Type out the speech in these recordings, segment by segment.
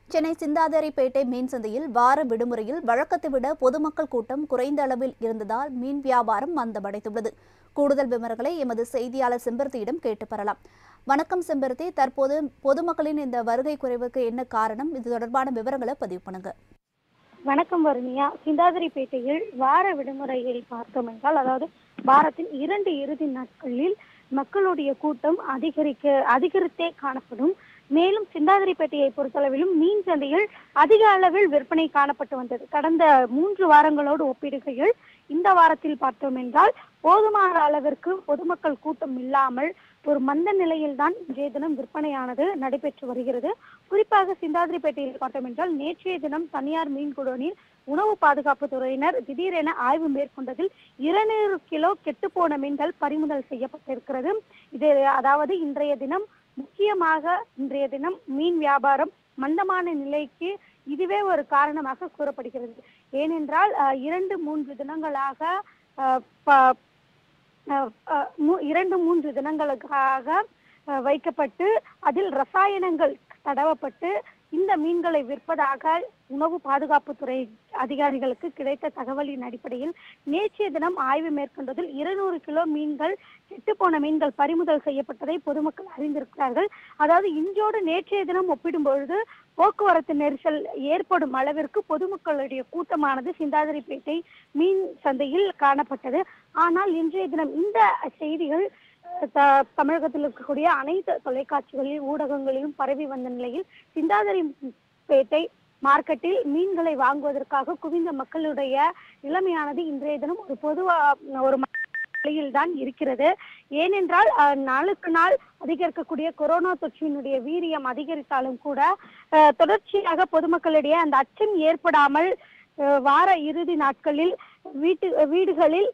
சென்னை சிந்தாதிரிப்பேட்டை மீன் சந்தையில் வார விடுமுறையில் வழக்கத்தை விட பொதுமக்கள் கூட்டம் குறைந்த அளவில் இருந்ததால் மீன் வியாபாரம் மந்தமடைந்துள்ளது கூடுதல் விவரங்களை எமது செய்தியாளர் செம்பருத்தியிடம் கேட்டு பெறலாம் வணக்கம் செம்பருத்தி தற்போது பொதுமக்களின் இந்த வருகை குறைவுக்கு என்ன காரணம் இது தொடர்பான விவரங்களை பதிவு பண்ணுங்க வணக்கம் வருணியா சிந்தாதிரிப்பேட்டையில் வார விடுமுறையில் பார்த்தோம் என்றால் அதாவது வாரத்தின் இரண்டு இறுதி நாட்களில் மக்களுடைய கூட்டம் அதிகரிக்க அதிகரித்தே காணப்படும் மேலும் சிந்தாதிரிப்பேட்டையை பொறுத்தளவிலும் மீன் சந்தையில் அதிக அளவில் விற்பனை காணப்பட்டு வந்தது கடந்த மூன்று வாரங்களோடு ஒப்பிடுகையில் இந்த வாரத்தில் பார்த்தோம் என்றால் போதுமான அளவிற்கு பொதுமக்கள் கூட்டம் இல்லாமல் ஒரு மந்த நிலையில்தான் இன்றைய தினம் விற்பனையானது நடைபெற்று வருகிறது குறிப்பாக சிந்தாதிரிப்பேட்டையில் பார்த்தோம் என்றால் நேற்றைய தினம் தனியார் மீன் குடோனில் உணவு பாதுகாப்பு துறையினர் திடீரென ஆய்வு மேற்கொண்டதில் இருநூறு கிலோ கெட்டுப்போன மீன்கள் பறிமுதல் செய்யப்பட்டிருக்கிறது இது அதாவது இன்றைய தினம் முக்கியமாக இன்றைய தினம் மீன் வியாபாரம் மந்தமான நிலைக்கு இதுவே ஒரு காரணமாக கூறப்படுகிறது ஏனென்றால் அஹ், இரண்டு மூன்று தினங்களாக அஹ், ப- அஹ், அஹ், மூ- இரண்டு மூன்று தினங்களுக்காக அஹ், வைக்கப்பட்டு அதில் ரசாயனங்கள் தடவப்பட்டு இந்த மீன்களை விற்பதாக உணவு பாதுகாப்புத்துறை அதிகாரிகளுக்கு கிடைத்த தகவலின் அடிப்படையில் நேற்றைய தினம் ஆய்வு மேற்கொண்டதில் இருநூறு கிலோ மீன்கள் கெட்டுப்போன மீன்கள் பறிமுதல் செய்யப்பட்டதை பொதுமக்கள் அறிந்திருக்கிறார்கள் அதாவது இன்றோடு நேற்றைய தினம் ஒப்பிடும் பொழுது போக்குவரத்து நெரிசல் ஏற்படும் அளவிற்கு பொதுமக்களுடைய கூட்டமானது சிந்தாதிரிப்பேட்டை மீன் சந்தையில் காணப்பட்டது ஆனால் இன்றைய தினம் இந்த செய்திகள் அஹ், த- தமிழகத்தில் இருக்கக்கூடிய அனைத்து தொலைக்காட்சிகளில் ஊடகங்களிலும் பரவி வந்த நிலையில் சிந்தாதிரிப்பேட்டை மார்க்கெட்டில் மீன்களை வாங்குவதற்காக குவிந்த மக்களுடைய நிலைமையானது இன்றைய தினம் ஒரு பொதுவா ஒரு நிலையில் தான் இருக்கிறது ஏனென்றால் அஹ், நாளுக்கு நாள் அதிகரிக்கக்கூடிய கொரோனா தொற்றினுடைய வீரியம் அதிகரித்தாலும் கூட அஹ், தொடர்ச்சியாக பொதுமக்களிடையே அந்த அச்சம் ஏற்படாமல் அஹ், வார இறுதி நாட்களில் வீட்டு வீடுகளில்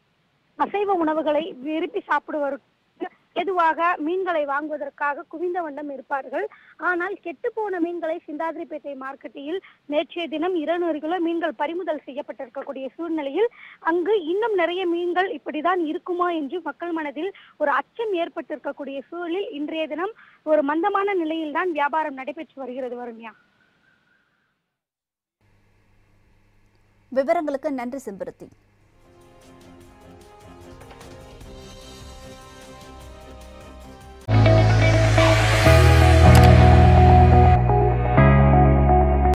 அசைவ உணவுகளை விரும்பி சாப்பிடுவதற்கு ஏதுவாக மீன்களை வாங்குவதற்காக குவிந்த வண்ணம் இருப்பார்கள் ஆனால் கெட்டுப்போன மீன்களை சிந்தாதிரிப்பேட்டை மார்க்கெட்டில் நேற்றைய தினம் இருநூறு கிலோ மீன்கள் பறிமுதல் செய்யப்பட்டிருக்கக்கூடிய சூழ்நிலையில் அங்கு இன்னும் நிறைய மீன்கள் இப்படிதான் இருக்குமா என்று மக்கள் மனதில் ஒரு அச்சம் ஏற்பட்டிருக்கக்கூடிய சூழலில் இன்றைய தினம் ஒரு மந்தமான நிலையில்தான் வியாபாரம் நடைபெற்று வருகிறது வருண்யா விவரங்களுக்கு நன்றி செம்பருத்தி